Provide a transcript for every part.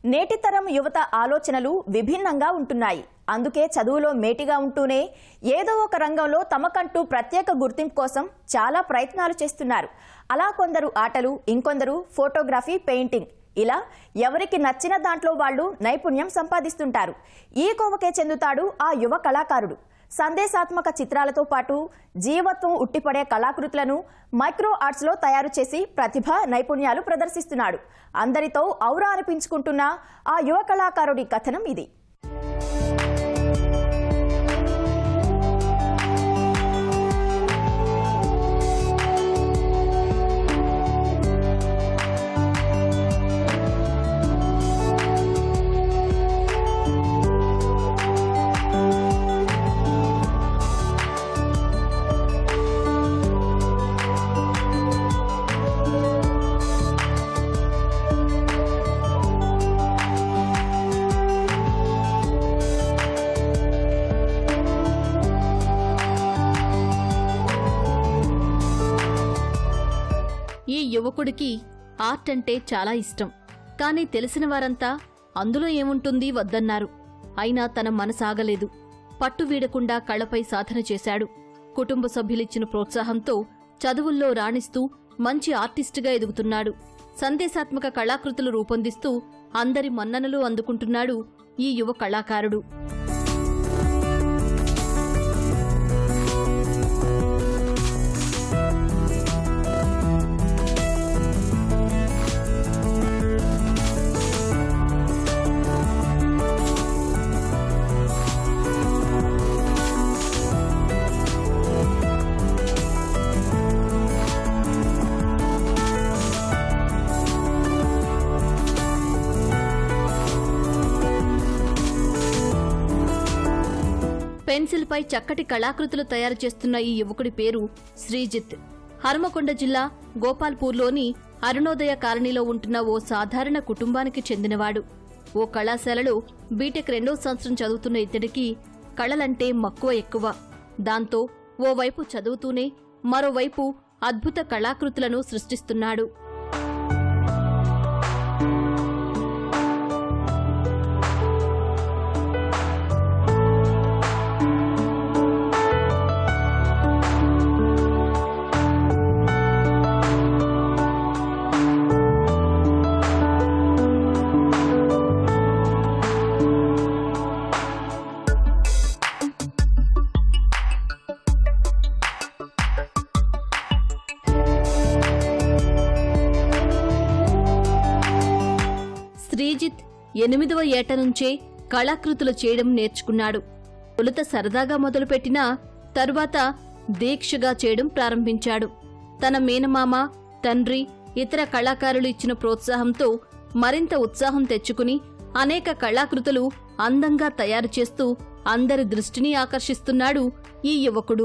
నేటి తరం యువత ఆలోచనలు విభిన్నంగా ఉంటున్నాయి అందుకే చదువులో మేటిగా ఉంటూనే ఏదో ఒక రంగంలో తమకంటూ ప్రత్యేక గుర్తింపు కోసం చాలా ప్రయత్నాలు చేస్తున్నారు అలా కొందరు ఆటలు ఇంకొందరు ఫోటోగ్రఫీ పెయింటింగ్ ఇలా ఎవరికి నచ్చిన దాంట్లో వాళ్ళు నైపుణ్యం సంపాదిస్తుంటారు ఈ కోవకే చెందుతాడు ఆ యువ కళాకారుడు సందేశాత్మక చిత్రాలతో పాటు జీవత్వం ఉట్టిపడే కళాకృతులను మైక్రో ఆర్ట్స్లో తయారు చేసి ప్రతిభ నైపుణ్యాలు ప్రదర్శిస్తున్నాడు అందరితో ఔరా అనిపించుకుంటున్న ఆ యువ కళాకారుడి కథనం ఇది ఈ యువకుడికి ఆర్ట్ అంటే చాలా ఇష్టం కానీ తెలిసిన వారంతా అందులో ఏముంటుంది వద్దన్నారు అయినా తన మనసాగలేదు పట్టు వీడకుండా కళపై సాధన చేశాడు కుటుంబ సభ్యులిచ్చిన ప్రోత్సాహంతో చదువుల్లో రాణిస్తూ మంచి ఆర్టిస్టుగా ఎదుగుతున్నాడు సందేశాత్మక కళాకృతులు రూపొందిస్తూ అందరి మన్ననలు అందుకుంటున్నాడు ఈ యువ కళాకారుడు పెన్సిల్పై చక్కటి కళాకృతులు తయారు చేస్తున్న ఈ యువకుడి పేరు శ్రీజిత్ హనుమకొండ జిల్లా గోపాల్పూర్లోని అరుణోదయ కాలనీలో ఉంటున్న ఓ సాధారణ కుటుంబానికి చెందినవాడు ఓ కళాశాలలో బీటెక్ రెండో సంవత్సరం చదువుతున్న ఇతడికి కళలంటే మక్కువ ఎక్కువ దాంతో ఓవైపు చదువుతూనే మరోవైపు అద్భుత కళాకృతులను సృష్టిస్తున్నాడు శ్రీజిత్ ఎనిమిదవ ఏట నుంచే కళాకృతులు చేయడం నేర్చుకున్నాడు తొలుత సరదాగా మొదలుపెట్టినా తరువాత దీక్షగా చేయడం ప్రారంభించాడు తన మేనమామ తండ్రి ఇతర కళాకారులు ఇచ్చిన ప్రోత్సాహంతో మరింత ఉత్సాహం తెచ్చుకుని అనేక కళాకృతులు అందంగా తయారు చేస్తూ అందరి దృష్టిని ఆకర్షిస్తున్నాడు ఈ యువకుడు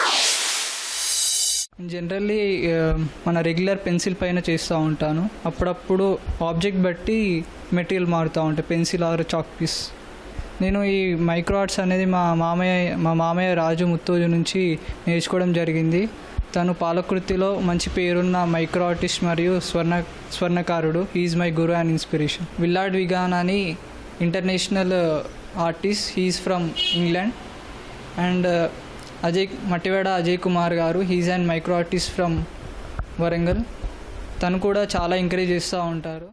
జనరల్లీ మన రెగ్యులర్ పెన్సిల్ పైన చేస్తూ ఉంటాను అప్పుడప్పుడు ఆబ్జెక్ట్ బట్టి మెటీరియల్ మారుతూ ఉంటాయి పెన్సిల్ ఆర్ చాక్ పీస్ నేను ఈ మైక్రో ఆర్ట్స్ అనేది మా మామయ్య మా మామయ్య రాజు ముత్తూరు నుంచి నేర్చుకోవడం జరిగింది తను పాలకృతిలో మంచి పేరున్న మైక్రో ఆర్టిస్ట్ మరియు స్వర్ణ స్వర్ణకారుడు is my guru and inspiration Willard Wigan అని international artist he is from England and Ajay Mattiveda Ajay Kumar గారు he's and micro artist from Warangal తను కూడా చాలా ఎంకరేజ్ చేస్తూ ఉంటారు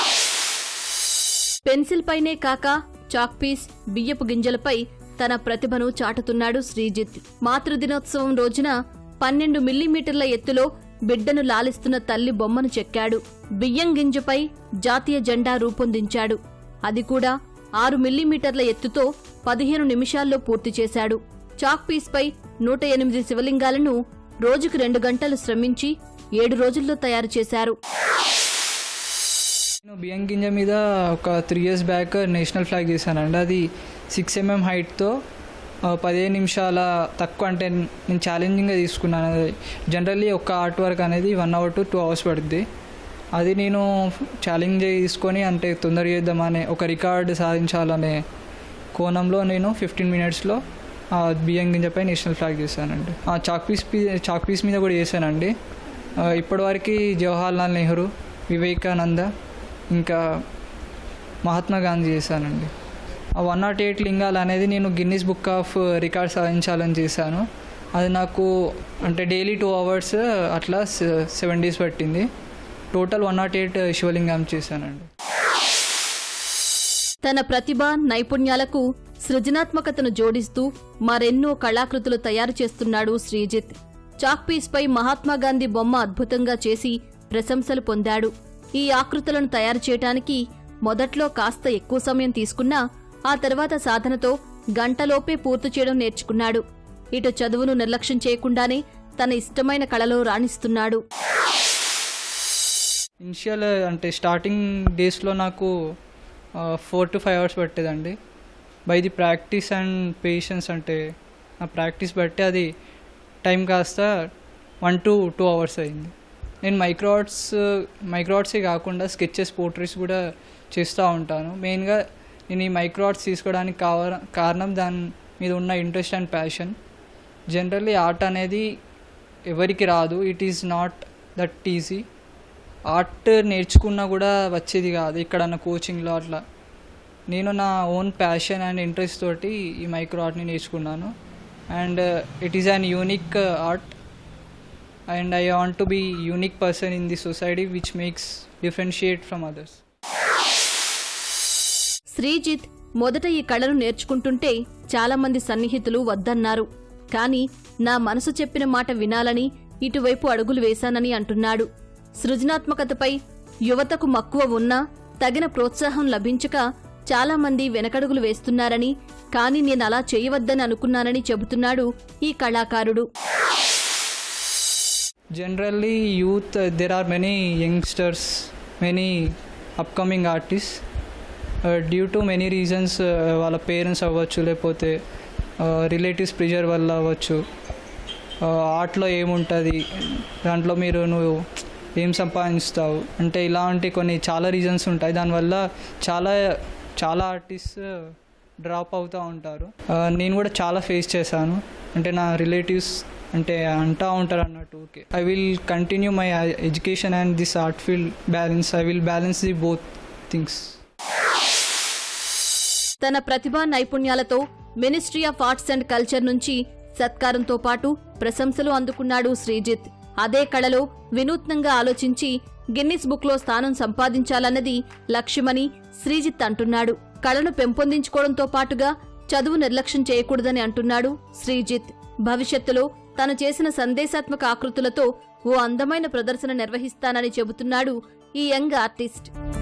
పెన్సిల్ పైనే కాక చాక్ పీస్ బియ్యపు గింజలపై తన ప్రతిభను చాటుతున్నాడు శ్రీజిత్ మాతృదినోత్సవం రోజున పన్నెండు మిల్లీమీటర్ల ఎత్తులో బిడ్డను లాలిస్తున్న తల్లి బొమ్మను చెక్కాడు బియ్యం గింజపై జాతీయ జెండా రూపొందించాడు అది కూడా ఆరు మిల్లీమీటర్ల ఎత్తుతో పదిహేను నిమిషాల్లో పూర్తి చేశాడు చాక్ పీస్పై నూట ఎనిమిది శివలింగాలను రోజుకు రెండు గంటలు శ్రమించి ఏడు రోజుల్లో తయారు చేశారు నేను బియ్యం గింజ మీద ఒక three years back national flag చేశానండి అది సిక్స్ ఎంఎం హైట్తో పదిహేను నిమిషాల తక్కువ అంటే నేను ఛాలెంజింగ్గా తీసుకున్నాను అది జనరల్లీ ఒక ఆర్ట్ వర్క్ అనేది one hour to two hours పడుద్ది అది నేను ఛాలెంజ్ తీసుకొని అంటే తొందరగా చేద్దామనే ఒక రికార్డ్ సాధించాలనే కోణంలో నేను ఫిఫ్టీన్ మినిట్స్లో ఆ బియ్యం గింజపై నేషనల్ ఫ్లాగ్ చేశానండి ఆ చాక్ పీస్ పీ చాక్ పీస్ మీద కూడా చేశానండి ఆ, ఇప్పటివరకు జవహర్లాల్ నెహ్రూ వివేకానంద ఇంకా మహాత్మా గాంధీ చేశానండి ఆ వన్ నాట్ ఎయిట్ లింగాలు అనేది నేను గిన్నీస్ బుక్ ఆఫ్ రికార్డ్ సాధించాలని చేశాను అది నాకు అంటే డైలీ టూ అవర్స్ అట్లా సెవెన్ డేస్ పట్టింది టోటల్ వన్ నాట్ ఎయిట్ శివలింగం చేశానండి తన ప్రతిభ నైపుణ్యాలకు సృజనాత్మకతను జోడిస్తూ మరెన్నో కళాకృతులు తయారు చేస్తున్నాడు శ్రీజిత్ చాక్పీస్పై మహాత్మా గాంధీ బొమ్మ అద్భుతంగా చేసి ప్రశంసలు పొందాడు ఈ ఆకృతులను తయారు చేయటానికి మొదట్లో కాస్త ఎక్కువ సమయం తీసుకున్నా ఆ తర్వాత సాధనతో గంటలోపే పూర్తి చేయడం నేర్చుకున్నాడు ఇటు చదువును నిర్లక్ష్యం చేయకుండానే తన ఇష్టమైన కళలో రాణిస్తున్నాడు ఇనిషియల్ అంటే స్టార్టింగ్ డేస్లో నాకు ఫోర్ టు ఫైవ్ అవర్స్ పట్టేదండి by the practice and patience అంటే ఆ ప్రాక్టీస్ బట్టి అది టైం కాస్త వన్ టు టూ అవర్స్ అయింది నేను మైక్రోఆర్ట్స్ మైక్రోఆర్ట్సే కాకుండా స్కెచెస్ పోర్ట్రేట్స్ కూడా చేస్తూ ఉంటాను మెయిన్గా నేను ఈ మైక్రోఆర్ట్స్ తీసుకోవడానికి కావ కారణం దాని మీద ఉన్న interest and passion generally art అనేది ఎవరికి రాదు it is not that easy art నేర్చుకున్నా కూడా వచ్చేది కాదు ఇక్కడ కోచింగ్లో అట్లా నేను నా ఓన్ ప్యాషన్ అండ్ ఇంట్రెస్ట్ తోటి ఈ మైక్రో ఆర్ట్ని నేర్చుకున్నాను and it is an unique art and I want to be unique person in the society which makes differentiate from others Srijith మొదట ఈ కళను నేర్చుకుంటుంటే చాలామంది సన్నిహితులు వద్దన్నారు కాని నా మనసు చెప్పిన మాట వినాలని ఇటువైపు అడుగులు వేశానని అంటున్నాడు సృజనాత్మకతపై యువతకు మక్కువ ఉన్నా తగిన ప్రోత్సాహం లభించక చాలామంది వెనకడుగులు వేస్తున్నారని కాని నేను అలా చేయవద్దని అనుకున్నానని చెబుతున్నాడు ఈ కళాకారుడు generally youth uh, there are many youngsters many upcoming artists uh, due to many reasons uh, వాళ్ళ పేరెంట్స్ అవ్వచ్చు లేకపోతే రిలేటివ్స్ ప్రెషర్ వల్ల అవ్వచ్చు ఆర్ట్లో ఏముంటుంది దాంట్లో మీరు నువ్వు ఏం సంపాదిస్తావు అంటే ఇలాంటి కొన్ని చాలా రీజన్స్ ఉంటాయి దానివల్ల చాలా చాలా ఆర్టిస్ట్ డ్రాప్ అవుతూ ఉంటారు ఆ, నేను కూడా చాలా ఫేస్ చేశాను అంటే నా రిలేటివ్స్ అంటే అంటా ఉంటారు అన్నట్టు okay I will continue my education and this art field balance I will balance the both things తన ప్రతిభా నైపుణ్యాలతో ministry of arts and culture నుంచి సత్కారంతో పాటు ప్రశంసలు అందుకున్నాడు శ్రీజిత్ అదే కళలో వినూత్నంగా ఆలోచించి గిన్నిస్ బుక్లో స్థానం సంపాదించాలన్నది లక్ష్యమని శ్రీజిత్ అంటున్నాడు కళను పెంపొందించుకోవడంతో పాటుగా చదువు నిర్లక్ష్యం చేయకూడదని అంటున్నాడు శ్రీజిత్ భవిష్యత్తులో తాను చేసిన సందేశాత్మక ఆకృతులతో ఓ అందమైన ప్రదర్శన నిర్వహిస్తానని చెబుతున్నాడు ఈ యంగ్ ఆర్టిస్ట్